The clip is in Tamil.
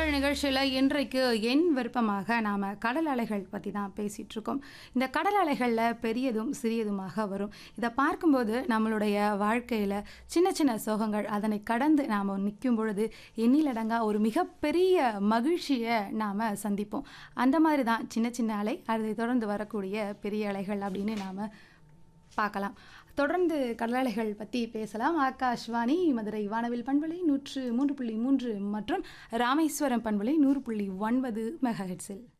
விருப்பங்கள் நிகழ்ச்சியில் இன்றைக்கு என் விருப்பமாக நாம் கடல் அலைகள் பற்றி தான் பேசிகிட்டு இருக்கோம் இந்த கடல் அலைகளில் பெரியதும் சிறியதுமாக வரும் இதை பார்க்கும்போது நம்மளுடைய வாழ்க்கையில் சின்ன சின்ன சோகங்கள் அதனை கடந்து நாம் நிற்கும் பொழுது எண்ணிலடங்கா ஒரு மிகப்பெரிய மகிழ்ச்சியை நாம் சந்திப்போம் அந்த மாதிரி தான் சின்ன சின்ன அலை அதை தொடர்ந்து வரக்கூடிய பெரிய அலைகள் அப்படின்னு நாம் பார்க்கலாம் தொடர்ந்து கடலலைகள் பற்றி பேசலாம் ஆகாஷ்வாணி மதுரை வானவில் பண்பலை நூற்று மூன்று புள்ளி மூன்று மற்றும் ராமேஸ்வரம் பண்பலை நூறு புள்ளி ஒன்பது மெகா ஹெட்ஸில்